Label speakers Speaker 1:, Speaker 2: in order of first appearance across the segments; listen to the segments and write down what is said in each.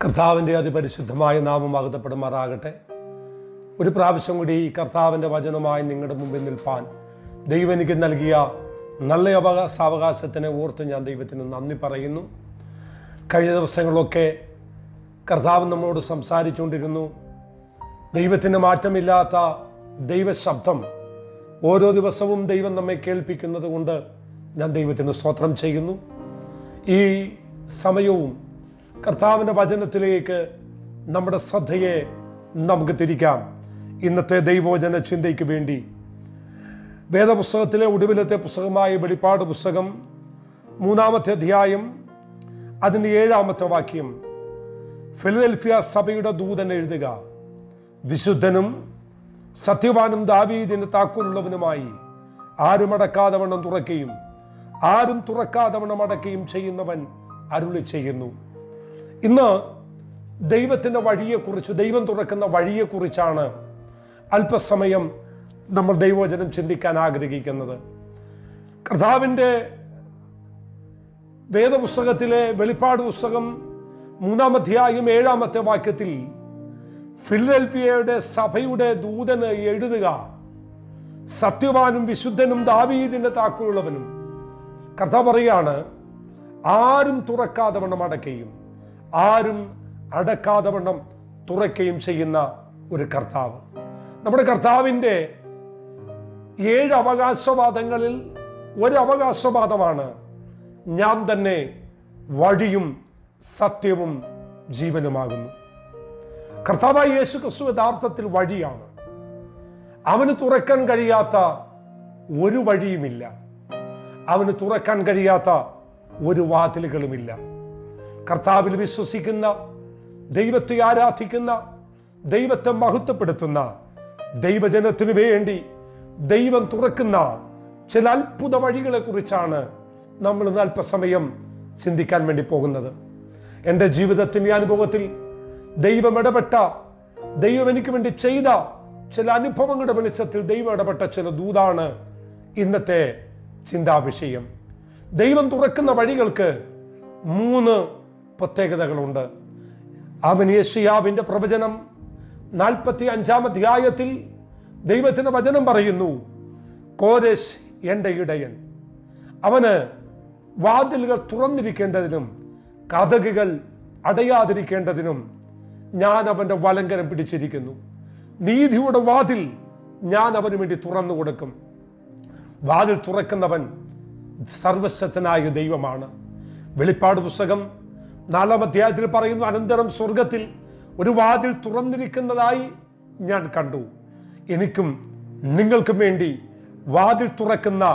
Speaker 1: കർത്താവിൻ്റെ അതിപരിശുദ്ധമായ നാമം മഹത്വപ്പെടുമാറാകട്ടെ ഒരു പ്രാവശ്യം കൂടി ഈ കർത്താവിൻ്റെ വചനമായി നിങ്ങളുടെ മുമ്പിൽ നിൽപ്പാൻ ദൈവം എനിക്ക് നൽകിയ നല്ല അവകാശ സാവകാശത്തിനെ ഓർത്ത് ഞാൻ ദൈവത്തിന് നന്ദി പറയുന്നു കഴിഞ്ഞ ദിവസങ്ങളൊക്കെ കർത്താവ് നമ്മളോട് സംസാരിച്ചുകൊണ്ടിരുന്നു ദൈവത്തിന് മാറ്റമില്ലാത്ത ദൈവശബ്ദം ഓരോ ദിവസവും ദൈവം നമ്മെ കേൾപ്പിക്കുന്നത് കൊണ്ട് ഞാൻ ദൈവത്തിന് സ്തോത്രം ചെയ്യുന്നു ഈ സമയവും കർത്താവിൻ്റെ വചനത്തിലേക്ക് നമ്മുടെ ശ്രദ്ധയെ നമുക്ക് തിരിക്കാം ഇന്നത്തെ ദൈവവചന ചിന്തയ്ക്ക് വേണ്ടി വേദപുസ്തകത്തിലെ ഒടുവിലത്തെ പുസ്തകമായ വെളിപ്പാട് പുസ്തകം മൂന്നാമത്തെ അധ്യായം അതിൻ്റെ ഏഴാമത്തെ വാക്യം ഫിലദൽഫിയ സഭയുടെ ദൂതൻ എഴുതുക വിശുദ്ധനും സത്യവാനും ദാവീദിന് താക്കോലുള്ളവനുമായി ആരും അടക്കാതെ വണ്ണം തുറക്കുകയും ആരും തുറക്കാതെ വണ്ണം അടക്കുകയും ചെയ്യുന്നവൻ അരുളി ചെയ്യുന്നു ഇന്ന് ദൈവത്തിൻ്റെ വഴിയെക്കുറിച്ച് ദൈവം തുറക്കുന്ന വഴിയെക്കുറിച്ചാണ് അല്പസമയം നമ്മൾ ദൈവവചനം ചിന്തിക്കാൻ ആഗ്രഹിക്കുന്നത് കർത്താവിൻ്റെ വേദപുസ്തകത്തിലെ വെളിപ്പാട് പുസ്തകം മൂന്നാം അധ്യായം ഏഴാമത്തെ വാക്യത്തിൽ ഫിലദൽഫിയയുടെ സഭയുടെ ദൂതന് എഴുതുക സത്യവാനും വിശുദ്ധനും ദാവീദിന്റെ താക്കുള്ളവനും കഥ പറയാണ് ആരും തുറക്കാതെ വണ്ണം അടക്കുകയും ആരും അടക്കാതെ വണ്ണം തുറക്കുകയും ചെയ്യുന്ന ഒരു കർത്താവ് നമ്മുടെ കർത്താവിൻ്റെ ഏഴ് അവകാശവാദങ്ങളിൽ ഒരു അവകാശവാദമാണ് ഞാൻ തന്നെ വഴിയും സത്യവും ജീവനുമാകുന്നു കർത്താവായ യേശു ക്രിസ്തു യഥാർത്ഥത്തിൽ വഴിയാണ് അവന് തുറക്കാൻ കഴിയാത്ത ഒരു വഴിയുമില്ല അവന് തുറക്കാൻ കഴിയാത്ത ഒരു വാതിലുകളുമില്ല കർത്താവിൽ വിശ്വസിക്കുന്ന ദൈവത്തെ ആരാധിക്കുന്ന ദൈവത്തെ മഹത്വപ്പെടുത്തുന്ന ദൈവജനത്തിനു വേണ്ടി ദൈവം തുറക്കുന്ന ചില അത്ഭുത വഴികളെ കുറിച്ചാണ് നമ്മൾ ഇന്ന് അല്പസമയം ചിന്തിക്കാൻ വേണ്ടി പോകുന്നത് എൻ്റെ ജീവിതത്തിൻ്റെ അനുഭവത്തിൽ ദൈവം ഇടപെട്ട ദൈവം എനിക്ക് വേണ്ടി ചെയ്ത ചില അനുഭവങ്ങളുടെ വെളിച്ചത്തിൽ ദൈവം ഇടപെട്ട ചില ദൂതാണ് ഇന്നത്തെ ചിന്താ വിഷയം ദൈവം തുറക്കുന്ന വഴികൾക്ക് മൂന്ന് പ്രത്യേകതകളുണ്ട് അവൻ യേശിയാവിൻ്റെ പ്രവചനം നാൽപ്പത്തി അഞ്ചാം അധ്യായത്തിൽ ദൈവത്തിൻ്റെ വചനം പറയുന്നു കോരേശ് എൻ്റെ ഇടയൻ അവന് വാതിലുകൾ തുറന്നിരിക്കേണ്ടതിനും കഥകുകൾ അടയാതിരിക്കേണ്ടതിനും ഞാൻ അവൻ്റെ വലങ്കരം പിടിച്ചിരിക്കുന്നു നീതിയുടെ വാതിൽ ഞാൻ അവന് വേണ്ടി തുറന്നു കൊടുക്കും വാതിൽ തുറക്കുന്നവൻ സർവശക്തനായ ദൈവമാണ് വെളിപ്പാട് പുസ്തകം നാലാം അധ്യായത്തിൽ പറയുന്നു അനന്തരം സ്വർഗത്തിൽ ഒരു വാതിൽ തുറന്നിരിക്കുന്നതായി ഞാൻ കണ്ടു എനിക്കും നിങ്ങൾക്കും വേണ്ടി വാതിൽ തുറക്കുന്ന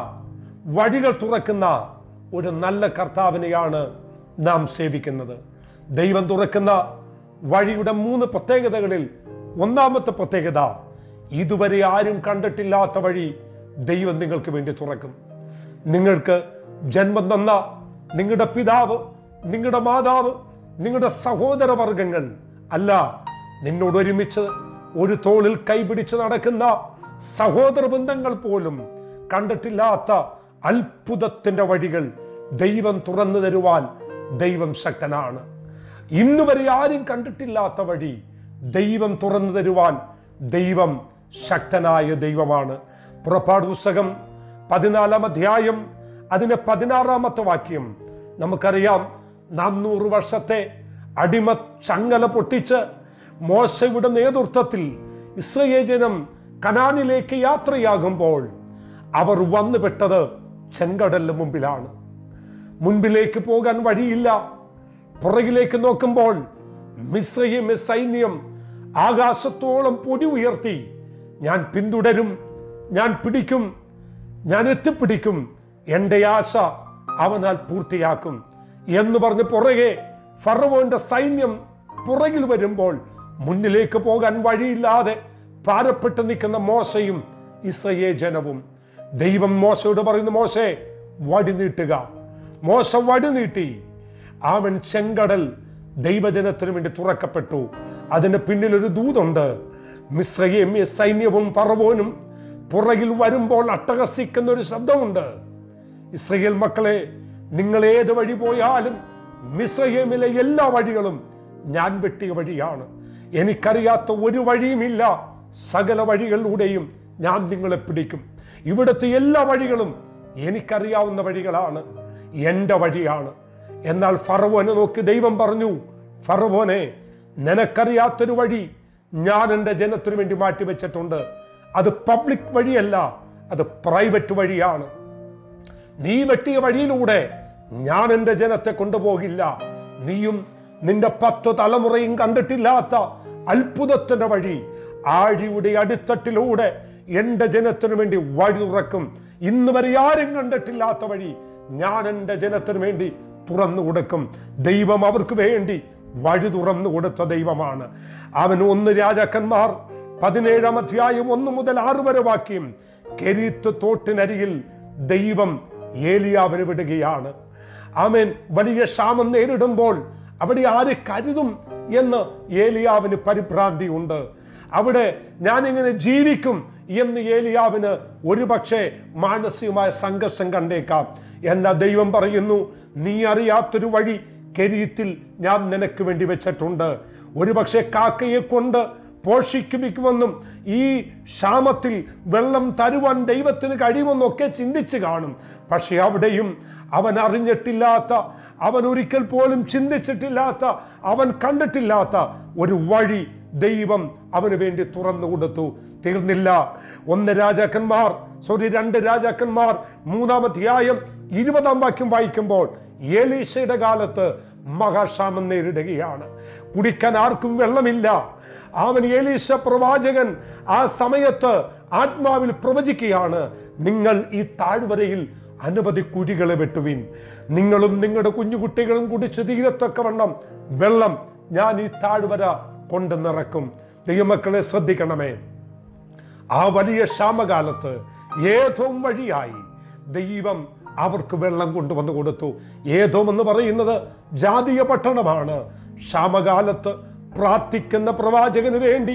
Speaker 1: വഴികൾ തുറക്കുന്ന ഒരു നല്ല കർത്താവിനെയാണ് നാം സേവിക്കുന്നത് ദൈവം തുറക്കുന്ന വഴിയുടെ മൂന്ന് പ്രത്യേകതകളിൽ ഒന്നാമത്തെ പ്രത്യേകത ഇതുവരെ ആരും കണ്ടിട്ടില്ലാത്ത വഴി ദൈവം നിങ്ങൾക്ക് വേണ്ടി തുറക്കും നിങ്ങൾക്ക് ജന്മം തന്ന നിങ്ങളുടെ പിതാവ് നിങ്ങളുടെ മാതാവ് നിങ്ങളുടെ സഹോദരവർഗങ്ങൾ അല്ല നിന്നോട് ഒരുമിച്ച് ഒരു തോളിൽ കൈപിടിച്ച് നടക്കുന്ന സഹോദര ബന്ധങ്ങൾ പോലും കണ്ടിട്ടില്ലാത്ത അത്ഭുതത്തിന്റെ വഴികൾ ദൈവം തുറന്നു തരുവാൻ ദൈവം ശക്തനാണ് ഇന്നുവരെ ആരും കണ്ടിട്ടില്ലാത്ത വഴി ദൈവം തുറന്നു തരുവാൻ ദൈവം ശക്തനായ ദൈവമാണ് പുറപ്പാട് പുസ്തകം പതിനാലാം അധ്യായം അതിന്റെ പതിനാറാമത്തെ വാക്യം നമുക്കറിയാം നാന്നൂറ് വർഷത്തെ അടിമ ചങ്ങല പൊട്ടിച്ച് മോശയുടെ നേതൃത്വത്തിൽ ഇസ്രയേൽ ജനം കനാനിലേക്ക് യാത്രയാകുമ്പോൾ അവർ വന്നുപെട്ടത് ചെങ്കടലിന് മുമ്പിലാണ് മുൻപിലേക്ക് പോകാൻ വഴിയില്ല പുറകിലേക്ക് നോക്കുമ്പോൾ മിശ്രയും സൈന്യം ആകാശത്തോളം പൊടി ഉയർത്തി ഞാൻ പിന്തുടരും ഞാൻ പിടിക്കും ഞാൻ എത്തിപ്പിടിക്കും എൻ്റെ ആശ അവനാൽ പൂർത്തിയാക്കും എന്ന് പറഞ്ഞ് പുറകെ ഫറവോന്റെ സൈന്യം പുറകിൽ വരുമ്പോൾ മുന്നിലേക്ക് പോകാൻ വഴിയില്ലാതെ ഭാരപ്പെട്ട് നിൽക്കുന്ന മോശയും ഇസ്രയേ ജനവും ദൈവം മോശയോട് പറയുന്നു മോശെ വടി നീട്ടുക മോശ വടി നീട്ടി അവൻ ചെങ്കടൽ ദൈവജനത്തിനു വേണ്ടി തുറക്കപ്പെട്ടു അതിന് പിന്നിൽ ഒരു ദൂതുണ്ട് മിശ്രയും സൈന്യവും പറവോനും പുറകിൽ വരുമ്പോൾ അട്ടഹസിക്കുന്ന ഒരു ശബ്ദമുണ്ട് ഇസ്രയേൽ മക്കളെ നിങ്ങൾ ഏത് വഴി പോയാലും മിസ്രയേമിലെ എല്ലാ വഴികളും ഞാൻ വെട്ടിയ വഴിയാണ് എനിക്കറിയാത്ത ഒരു വഴിയുമില്ല സകല വഴികളിലൂടെയും ഞാൻ നിങ്ങളെ പിടിക്കും ഇവിടുത്തെ എല്ലാ വഴികളും എനിക്കറിയാവുന്ന വഴികളാണ് എൻ്റെ വഴിയാണ് എന്നാൽ ഫറവോനെ നോക്കി ദൈവം പറഞ്ഞു ഫറവോനെ നിനക്കറിയാത്തൊരു വഴി ഞാൻ എൻ്റെ ജനത്തിനു വേണ്ടി മാറ്റിവെച്ചിട്ടുണ്ട് അത് പബ്ലിക് വഴിയല്ല അത് പ്രൈവറ്റ് വഴിയാണ് നീ വെട്ടിയ വഴിയിലൂടെ ഞാൻ എൻ്റെ ജനത്തെ കൊണ്ടുപോകില്ല നീയും നിന്റെ പത്ത് തലമുറയും കണ്ടിട്ടില്ലാത്ത അത്ഭുതത്തിന്റെ വഴി ആഴിയുടെ അടിത്തട്ടിലൂടെ എൻ്റെ ജനത്തിനു വേണ്ടി വഴി തുറക്കും ഇന്ന് വരെ ആരും കണ്ടിട്ടില്ലാത്ത വഴി ഞാൻ എൻ്റെ ജനത്തിനു വേണ്ടി തുറന്നു കൊടുക്കും ദൈവം അവർക്ക് വേണ്ടി വഴി തുറന്നു കൊടുത്ത ദൈവമാണ് അവൻ ഒന്ന് രാജാക്കന്മാർ പതിനേഴാം അധ്യായം ഒന്ന് മുതൽ ആറ് വരെ വാക്യം കെരീത്ത് തോട്ടിനരികിൽ ദൈവം ഏലിയാവിന് വിടുകയാണ് ആമേൻ വലിയ ക്ഷാമം നേരിടുമ്പോൾ അവിടെ ആര് കരുതും എന്ന് ഏലിയാവിന് പരിഭ്രാന്തിയുണ്ട് അവിടെ ഞാനിങ്ങനെ ജീവിക്കും എന്ന് ഏലിയാവിന് ഒരുപക്ഷെ മാനസികമായ സംഘർഷം കണ്ടേക്കാം എന്നാ ദൈവം പറയുന്നു നീ അറിയാത്തൊരു വഴി കെരീത്തിൽ ഞാൻ നിനക്ക് വേണ്ടി വെച്ചിട്ടുണ്ട് ഒരുപക്ഷെ കാക്കയെ കൊണ്ട് പോഷിക്കുമെന്നും ഈ ക്ഷാമത്തിൽ വെള്ളം തരുവാൻ ദൈവത്തിന് കഴിയുമെന്നൊക്കെ ചിന്തിച്ചു കാണും പക്ഷെ അവിടെയും അവൻ അറിഞ്ഞിട്ടില്ലാത്ത അവൻ ഒരിക്കൽ പോലും ചിന്തിച്ചിട്ടില്ലാത്ത അവൻ കണ്ടിട്ടില്ലാത്ത ഒരു വഴി ദൈവം അവന് വേണ്ടി തുറന്നു കൊടുത്തു തീർന്നില്ല ഒന്ന് രാജാക്കന്മാർ സോറി രണ്ട് രാജാക്കന്മാർ മൂന്നാം അധ്യായം ഇരുപതാം വാക്യം വായിക്കുമ്പോൾ ഏലീശയുടെ കാലത്ത് മഹാക്ഷാമം നേരിടുകയാണ് കുടിക്കാൻ ആർക്കും വെള്ളമില്ല അവൻ ഏലീശ പ്രവാചകൻ ആ സമയത്ത് ആത്മാവിൽ പ്രവചിക്കുകയാണ് നിങ്ങൾ ഈ താഴ്വരയിൽ അനവധി കുഴികളെ വെട്ടുവിൻ നിങ്ങളും നിങ്ങളുടെ കുഞ്ഞുകുട്ടികളും കുടിച്ചു തീരത്തക്കവണ്ണം വെള്ളം ഞാൻ ഈ താഴ്വര കൊണ്ട് നിറക്കും ദൈവമക്കളെ ശ്രദ്ധിക്കണമേ ആ വലിയ ക്ഷാമകാലത്ത് ഏതോം വഴിയായി ദൈവം അവർക്ക് വെള്ളം കൊണ്ടുവന്നു കൊടുത്തു ഏതോം എന്ന് പറയുന്നത് ജാതീയ പട്ടണമാണ് ക്ഷാമകാലത്ത് പ്രാർത്ഥിക്കുന്ന പ്രവാചകന് വേണ്ടി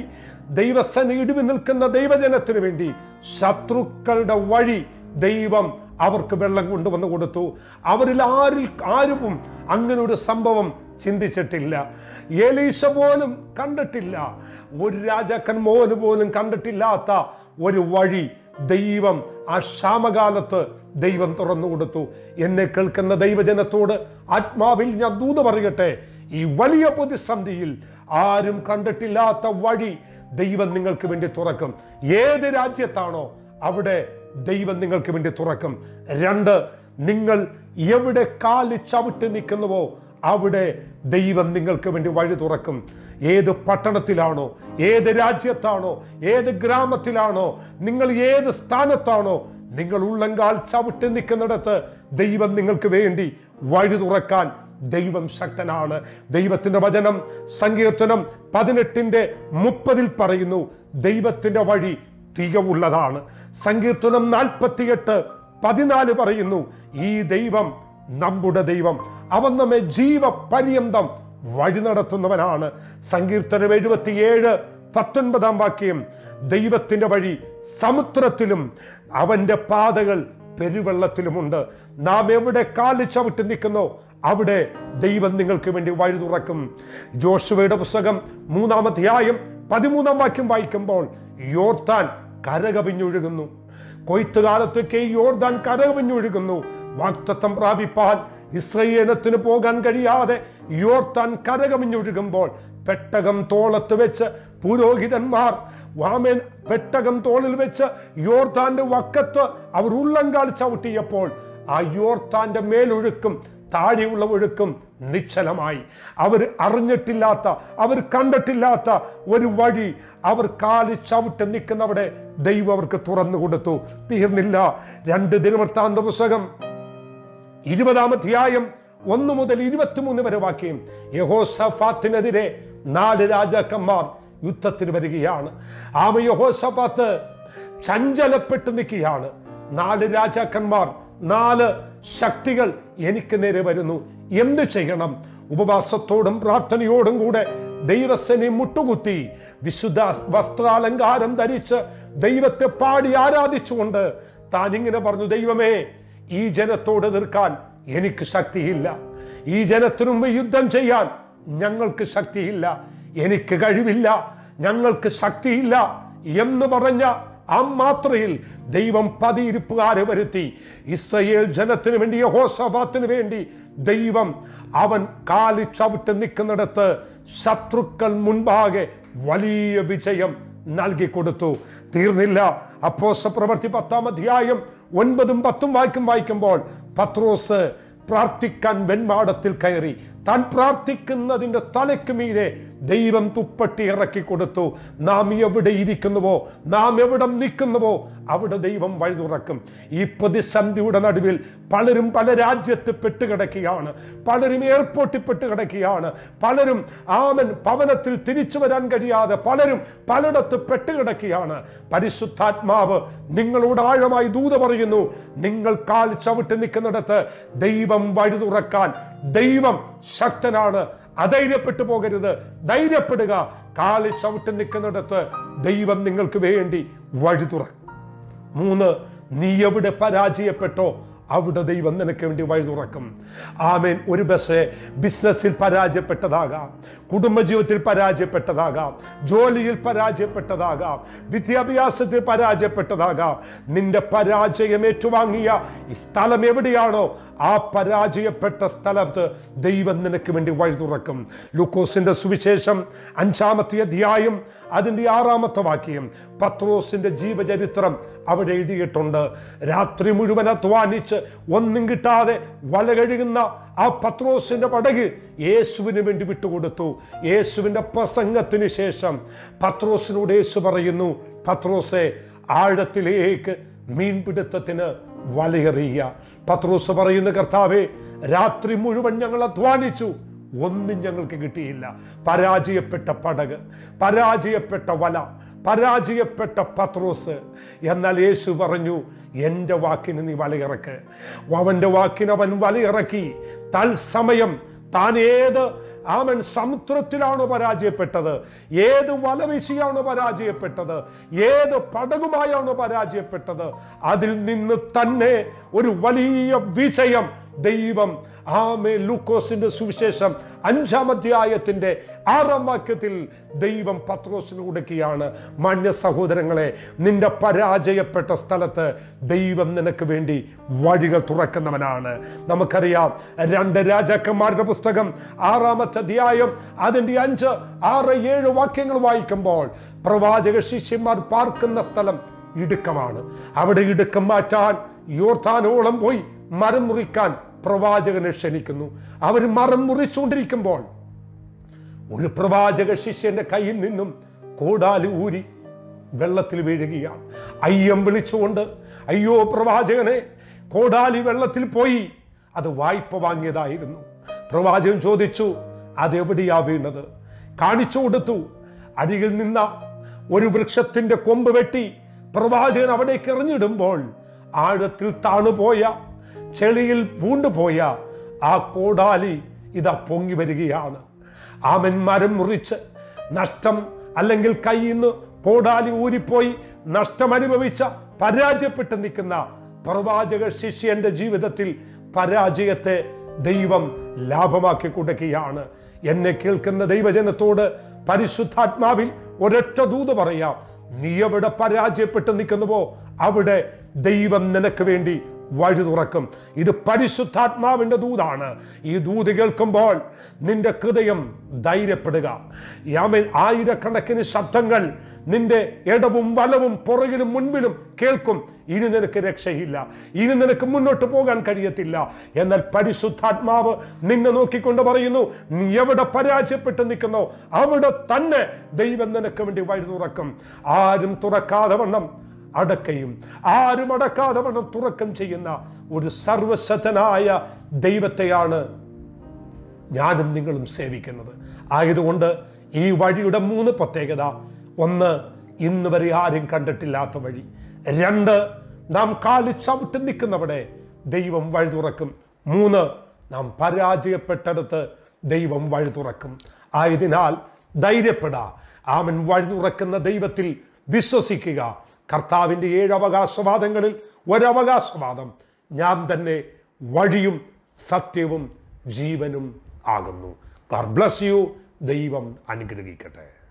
Speaker 1: ദൈവസന ഇടിവി നിൽക്കുന്ന ദൈവജനത്തിന് വേണ്ടി ശത്രുക്കളുടെ വഴി ദൈവം അവർക്ക് വെള്ളം കൊണ്ടുവന്നു കൊടുത്തു അവരിൽ ആരിൽ ആരും അങ്ങനെ ഒരു സംഭവം ചിന്തിച്ചിട്ടില്ല ഏലീശ പോലും കണ്ടിട്ടില്ല ഒരു രാജാക്കൻ മോന് പോലും കണ്ടിട്ടില്ലാത്ത ഒരു വഴി ദൈവം ആ ക്ഷാമകാലത്ത് ദൈവം തുറന്നു കൊടുത്തു എന്നെ കേൾക്കുന്ന ദൈവജനത്തോട് ആത്മാവിൽ ഞാൻ ദൂത് പറയട്ടെ ഈ വലിയ പ്രതിസന്ധിയിൽ ആരും കണ്ടിട്ടില്ലാത്ത വഴി ദൈവം നിങ്ങൾക്ക് വേണ്ടി തുറക്കും ഏത് രാജ്യത്താണോ അവിടെ ദൈവം നിങ്ങൾക്ക് വേണ്ടി തുറക്കും രണ്ട് നിങ്ങൾ എവിടെ കാല് ചവിട്ടി നിൽക്കുന്നുവോ അവിടെ ദൈവം നിങ്ങൾക്ക് വേണ്ടി വഴി തുറക്കും ഏത് പട്ടണത്തിലാണോ ഏത് രാജ്യത്താണോ ഏത് ഗ്രാമത്തിലാണോ നിങ്ങൾ ഏത് സ്ഥാനത്താണോ നിങ്ങൾ ഉള്ളങ്കാൽ ചവിട്ടി നിൽക്കുന്നിടത്ത് ദൈവം നിങ്ങൾക്ക് വേണ്ടി വഴി തുറക്കാൻ ദൈവം ശക്തനാണ് ദൈവത്തിന്റെ വചനം സങ്കീർത്തനം പതിനെട്ടിന്റെ മുപ്പതിൽ പറയുന്നു ദൈവത്തിന്റെ വഴി തികവുള്ളതാണ് സങ്കീർത്തനം നാൽപ്പത്തിയെട്ട് പതിനാല് പറയുന്നു ഈ ദൈവം നമ്മുടെ ദൈവം അവൻ നമ്മെ ജീവപര്യന്തം വഴി നടത്തുന്നവനാണ് സങ്കീർത്തനം എഴുപത്തിയേഴ് പത്തൊൻപതാം വാക്യം ദൈവത്തിന്റെ വഴി സമുദ്രത്തിലും അവന്റെ പാതകൾ പെരുവെള്ളത്തിലുമുണ്ട് നാം എവിടെ കാല് ചവിട്ടി നിൽക്കുന്നോ അവിടെ ദൈവം നിങ്ങൾക്ക് വേണ്ടി വഴി തുറക്കും ജോഷുവയുടെ പുസ്തകം മൂന്നാം അധ്യായം പതിമൂന്നാം വാക്യം വായിക്കുമ്പോൾ യോർത്താൻ കരകവിഞ്ഞൊഴുകുന്നു കൊയ്ത്തുകാലത്തൊക്കെ ഈ യോർദാൻ കരകവിഞ്ഞൊഴുകുന്നു വാക്തത്വം പ്രാപിപ്പാൻ ഇസ്രയേലത്തിന് പോകാൻ കഴിയാതെ യോർത്താൻ കരകവിഞ്ഞൊഴുകുമ്പോൾ പെട്ടകം തോളത്ത് വെച്ച് പുരോഹിതന്മാർ വാമേൻ പെട്ടകം തോളിൽ വെച്ച് യോർത്താന്റെ വക്കത്ത് അവർ ഉള്ളങ്കാൽ ചവിട്ടിയപ്പോൾ ആ യോർത്താന്റെ മേലൊഴുക്കും താഴെയുള്ള ഒഴുക്കും നിശ്ചലമായി അവർ അറിഞ്ഞിട്ടില്ലാത്ത അവർ കണ്ടിട്ടില്ലാത്ത ഒരു വഴി അവർ കാല് ചവിട്ട് നിൽക്കുന്നവിടെ ദൈവം അവർക്ക് തുറന്നു കൊടുത്തു തീർന്നില്ല രണ്ട് ദിനവൃത്താന്ത പുസ്തകം ഇരുപതാം അധ്യായം ഒന്ന് മുതൽ ഇരുപത്തിമൂന്ന് വരെ വാക്യം യഹോസഫാത്തിനെതിരെ നാല് രാജാക്കന്മാർ യുദ്ധത്തിന് വരികയാണ് ആമ യഹോസഫാത്ത് ചഞ്ചലപ്പെട്ട് നിൽക്കുകയാണ് നാല് രാജാക്കന്മാർ നാല് ശക്തികൾ എനിക്ക് നേരെ വരുന്നു എന്ത് ചെയ്യണം ഉപവാസത്തോടും പ്രാർത്ഥനയോടും കൂടെ ദൈവസനെ മുട്ടുകുത്തി വിശുദ്ധ വസ്ത്രാലങ്കാരം ധരിച്ച് ദൈവത്തെ പാടി ആരാധിച്ചുകൊണ്ട് താൻ ഇങ്ങനെ പറഞ്ഞു ദൈവമേ ഈ ജനത്തോട് എതിർക്കാൻ എനിക്ക് ശക്തിയില്ല ഈ ജനത്തിനു മുമ്പ് യുദ്ധം ചെയ്യാൻ ഞങ്ങൾക്ക് ശക്തിയില്ല എനിക്ക് കഴിവില്ല ഞങ്ങൾക്ക് ശക്തിയില്ല എന്ന് പറഞ്ഞ ആ മാത്രയിൽ ദൈവം പതിയിരിപ്പുകാരെ വരുത്തി ഇസ്രയേൽ ജനത്തിന് വേണ്ടി യഹോസഭാത്തിന് വേണ്ടി ദൈവം അവൻ കാലി ചവിട്ട് നിൽക്കുന്നിടത്ത് ശത്രുക്കൾ മുൻപാകെ വലിയ വിജയം നൽകി കൊടുത്തു തീർന്നില്ല അപ്പോസ പ്രവർത്തി പത്താം അധ്യായം ഒൻപതും പത്തും വായിക്കും വായിക്കുമ്പോൾ പത്രോസ് പ്രാർത്ഥിക്കാൻ വെൺമാടത്തിൽ കയറി താൻ പ്രാർത്ഥിക്കുന്നതിൻ്റെ തലയ്ക്ക് മീതെ ദൈവം തുപ്പട്ടി ഇറക്കി കൊടുത്തു നാം എവിടെ ഇരിക്കുന്നുവോ നാം എവിടെ നിൽക്കുന്നുവോ അവിടെ ദൈവം വഴി തുറക്കും ഈ പ്രതിസന്ധിയുടെ നടുവിൽ പലരും പല രാജ്യത്ത് പെട്ടുകിടക്കുകയാണ് പലരും എയർപോർട്ടിൽ പെട്ടുകിടക്കുകയാണ് പലരും ആമൻ ഭവനത്തിൽ തിരിച്ചു വരാൻ കഴിയാതെ പലരും പലയിടത്ത് പെട്ടുകിടക്കുകയാണ് പരിശുദ്ധാത്മാവ് നിങ്ങളോട് ആഴമായി ദൂത പറയുന്നു നിങ്ങൾ കാൽ ചവിട്ടി നിൽക്കുന്നിടത്ത് ദൈവം വഴി തുറക്കാൻ ദൈവം ശക്തനാണ് അധൈര്യപ്പെട്ടു പോകരുത് ധൈര്യപ്പെടുക കാലിൽ ചവിട്ടി നിൽക്കുന്നിടത്ത് ദൈവം നിങ്ങൾക്ക് വേണ്ടി വഴി തുറക്കും മൂന്ന് നീ എവിടെ പരാജയപ്പെട്ടോ അവിടെ ദൈവം നിനക്ക് വേണ്ടി വഴി തുറക്കും ആമേൻ ഒരു ബസ് ബിസിനസ്സിൽ പരാജയപ്പെട്ടതാകാം കുടുംബജീവിതത്തിൽ പരാജയപ്പെട്ടതാകാം ജോലിയിൽ പരാജയപ്പെട്ടതാകാം വിദ്യാഭ്യാസത്തിൽ പരാജയപ്പെട്ടതാകാം നിന്റെ പരാജയം ഏറ്റുവാങ്ങിയ ഈ സ്ഥലം എവിടെയാണോ ആ പരാജയപ്പെട്ട സ്ഥലത്ത് ദൈവം നിനക്ക് വേണ്ടി വഴി തുറക്കും ലൂക്കോസിന്റെ സുവിശേഷം അഞ്ചാമത്തെ അധ്യായം അതിൻ്റെ ആറാമത്തെ വാക്യം പത്രോസിന്റെ ജീവചരിത്രം അവിടെ എഴുതിയിട്ടുണ്ട് രാത്രി മുഴുവൻ അധ്വാനിച്ച് ഒന്നും കിട്ടാതെ വല കഴുകുന്ന ആ പത്രോസിന്റെ പടക് യേശുവിന് വേണ്ടി വിട്ടുകൊടുത്തു യേശുവിന്റെ പ്രസംഗത്തിന് ശേഷം പത്രോസിനോട് യേശു പറയുന്നു പത്രോസെ ആഴത്തിലേക്ക് മീൻപിടുത്തത്തിന് വലയെറിയുക പത്രോസ് പറയുന്ന കർത്താവെ രാത്രി മുഴുവൻ ഞങ്ങൾ അധ്വാനിച്ചു ഒന്നും ഞങ്ങൾക്ക് കിട്ടിയില്ല പരാജയപ്പെട്ട പടക് പരാജയപ്പെട്ട വല പരാജയപ്പെട്ട പത്രോസ് എന്നാൽ യേശു പറഞ്ഞു എൻ്റെ വാക്കിന് നീ വലയിറക്ക് അവൻ്റെ വാക്കിന് അവൻ വലയിറക്കി തത്സമയം താൻ ഏത് അവൻ സമുദ്രത്തിലാണോ പരാജയപ്പെട്ടത് ഏത് വലവിശിയാണോ പരാജയപ്പെട്ടത് ഏത് പടകുമായാണോ പരാജയപ്പെട്ടത് അതിൽ നിന്ന് തന്നെ ഒരു വലിയ വിജയം ദൈവം ആമേ ലൂക്കോസിന്റെ സുവിശേഷം അഞ്ചാം അധ്യായത്തിന്റെ ആറാം വാക്യത്തിൽ ദൈവം പത്രോസിന് കൊടുക്കുകയാണ് മാന്യ സഹോദരങ്ങളെ നിന്റെ പരാജയപ്പെട്ട സ്ഥലത്ത് ദൈവം നിനക്ക് വേണ്ടി വഴികൾ തുറക്കുന്നവനാണ് നമുക്കറിയാം രണ്ട് രാജാക്കന്മാരുടെ പുസ്തകം ആറാമത്തെ അധ്യായം അതിൻ്റെ അഞ്ച് ആറ് ഏഴ് വാക്യങ്ങൾ വായിക്കുമ്പോൾ പ്രവാചക ശിഷ്യന്മാർ പാർക്കുന്ന സ്ഥലം ഇടുക്കമാണ് അവിടെ ഇടുക്കം മാറ്റാൻ യോർത്താനോളം പോയി മരം മുറിക്കാൻ പ്രവാചകനെ ക്ഷണിക്കുന്നു അവർ മരം മുറിച്ചുകൊണ്ടിരിക്കുമ്പോൾ ഒരു പ്രവാചക ശിഷ്യന്റെ കയ്യിൽ നിന്നും കോടാലി ഊരി വെള്ളത്തിൽ വീഴുകയാണ് അയ്യം വിളിച്ചുകൊണ്ട് അയ്യോ പ്രവാചകനെ കോടാലി വെള്ളത്തിൽ പോയി അത് വായ്പ വാങ്ങിയതായിരുന്നു പ്രവാചകൻ ചോദിച്ചു അതെവിടെയാ വീണത് കാണിച്ചു കൊടുത്തു അരികിൽ നിന്ന ഒരു വൃക്ഷത്തിന്റെ കൊമ്പ് വെട്ടി പ്രവാചകൻ അവിടേക്ക് എറിഞ്ഞിടുമ്പോൾ ആഴത്തിൽ താണുപോയ ചെളിയിൽ പൂണ്ടുപോയ ആ കോടാലി ഇതാ പൊങ്ങി വരികയാണ് ആമൻ മരം മുറിച്ച് നഷ്ടം അല്ലെങ്കിൽ കയ്യിൽ നിന്ന് കോടാലി ഊരിപ്പോയി നഷ്ടം അനുഭവിച്ച പരാജയപ്പെട്ട് നിൽക്കുന്ന പ്രവാചക ശിഷ്യന്റെ ജീവിതത്തിൽ പരാജയത്തെ ദൈവം ലാഭമാക്കി കൊടുക്കുകയാണ് എന്നെ കേൾക്കുന്ന ദൈവജനത്തോട് പരിശുദ്ധാത്മാവിൽ ഒരൊറ്റ ദൂത് പറയാം നീ എവിടെ പരാജയപ്പെട്ട് നിൽക്കുന്നുവോ അവിടെ ദൈവം നിനക്ക് വേണ്ടി വഴി തുറക്കും ഇത് പരിശുദ്ധാത്മാവിന്റെ ദൂതാണ് ഈ ദൂത് കേൾക്കുമ്പോൾ നിന്റെ ഹൃദയം ധൈര്യപ്പെടുക യാമൻ ആയിരക്കണക്കിന് ശബ്ദങ്ങൾ നിന്റെ ഇടവും വലവും പുറകിലും മുൻപിലും കേൾക്കും ഇനി നിനക്ക് രക്ഷയില്ല ഇനി നിനക്ക് മുന്നോട്ട് പോകാൻ കഴിയത്തില്ല എന്നാൽ പരിശുദ്ധാത്മാവ് നിന്നെ നോക്കിക്കൊണ്ട് പറയുന്നു നീ എവിടെ പരാജയപ്പെട്ട് നിൽക്കുന്നോ അവിടെ തന്നെ ദൈവം നിനക്ക് വേണ്ടി വഴി തുറക്കും ആരും തുറക്കാതെ വണ്ണം അടക്കയും ആരും അടക്കാതെ വണ്ണം തുറക്കം ചെയ്യുന്ന ഒരു സർവശക്തനായ ദൈവത്തെയാണ് ഞാനും നിങ്ങളും സേവിക്കുന്നത് ആയതുകൊണ്ട് ഈ വഴിയുടെ മൂന്ന് പ്രത്യേകത ഒന്ന് ഇന്ന് വരെ ആരും കണ്ടിട്ടില്ലാത്ത വഴി രണ്ട് നാം കാലി ചവിട്ടി നിൽക്കുന്നവിടെ ദൈവം വഴി തുറക്കും മൂന്ന് നാം പരാജയപ്പെട്ടെടുത്ത് ദൈവം വഴി തുറക്കും ആയതിനാൽ ധൈര്യപ്പെടാ ആമൻ വഴി തുറക്കുന്ന ദൈവത്തിൽ വിശ്വസിക്കുക കർത്താവിൻ്റെ ഏഴ് അവകാശവാദങ്ങളിൽ ഒരവകാശവാദം ഞാൻ തന്നെ വഴിയും സത്യവും ജീവനും ആകുന്നു ഗാഡ് ബ്ലസ് യു ദൈവം അനുഗ്രഹിക്കട്ടെ